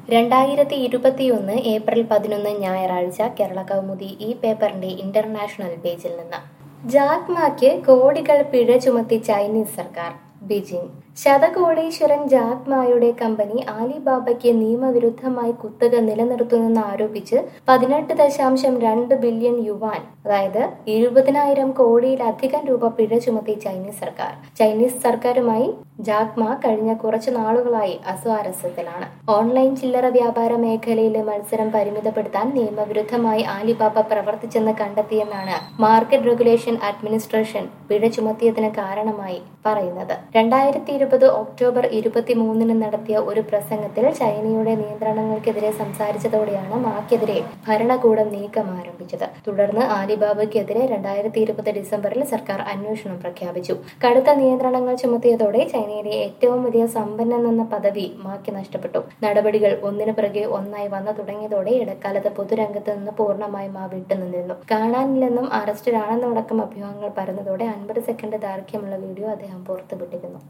രണ്ടായിരത്തി ഇരുപത്തിയൊന്ന് ഏപ്രിൽ പതിനൊന്ന് ഞായറാഴ്ച കേരള കൗമുദി ഈ പേപ്പറിന്റെ ഇന്റർനാഷണൽ പേജിൽ നിന്ന് ജാക്മാക്ക് കോടികൾ പിഴ ചുമത്തി ചൈനീസ് സർക്കാർ ബീജിംഗ് ശതകോടീശ്വരൻ ജാക് മായുടെ കമ്പനി ആലിബാബയ്ക്ക് നിയമവിരുദ്ധമായി കുത്തക നിലനിർത്തുന്നെന്ന് ആരോപിച്ച് പതിനെട്ട് ദശാംശം രണ്ട് ബില്യൺ യുവാൻ അതായത് ഇരുപതിനായിരം കോടിയിലധികം രൂപ പിഴ ചുമത്തി ചൈനീസ് സർക്കാർ ചൈനീസ് സർക്കാരുമായി ജാക്മ കഴിഞ്ഞ കുറച്ചു നാളുകളായി അസ്വാരസ്യത്തിലാണ് ഓൺലൈൻ ചില്ലറ വ്യാപാര മേഖലയിലെ മത്സരം പരിമിതപ്പെടുത്താൻ നിയമവിരുദ്ധമായി ആലിബാബ പ്രവർത്തിച്ചെന്ന് കണ്ടെത്തിയെന്നാണ് മാർക്കറ്റ് റെഗുലേഷൻ അഡ്മിനിസ്ട്രേഷൻ പിഴ ചുമത്തിയതിന് കാരണമായി പറയുന്നത് രണ്ടായിരത്തി ഇരുപത് ഒക്ടോബർ ഇരുപത്തിമൂന്നിന് നടത്തിയ ഒരു പ്രസംഗത്തിൽ ചൈനയുടെ നിയന്ത്രണങ്ങൾക്കെതിരെ സംസാരിച്ചതോടെയാണ് മാക്കെതിരെ ഭരണകൂടം നീക്കം ആരംഭിച്ചത് തുടർന്ന് ആലിബാബയ്ക്കെതിരെ രണ്ടായിരത്തി ഇരുപത് ഡിസംബറിൽ സർക്കാർ അന്വേഷണം പ്രഖ്യാപിച്ചു കടുത്ത നിയന്ത്രണങ്ങൾ ചുമത്തിയതോടെ ചൈനയിലെ ഏറ്റവും വലിയ സമ്പന്നൻ എന്ന പദവി മാക്കി നഷ്ടപ്പെട്ടു നടപടികൾ ഒന്നിനു പിറകെ ഒന്നായി വന്നു തുടങ്ങിയതോടെ ഇടക്കാലത്ത് പൊതുരംഗത്ത് നിന്ന് പൂർണ്ണമായും ആ വിട്ടുനിന്നിരുന്നു കാണാനില്ലെന്നും അറസ്റ്റിലാണെന്നും അടക്കം അഭ്യൂഹങ്ങൾ പരന്നതോടെ അൻപത് സെക്കൻഡ് ദൈർഘ്യമുള്ള വീഡിയോ അദ്ദേഹം പുറത്തുവിട്ടിരുന്നു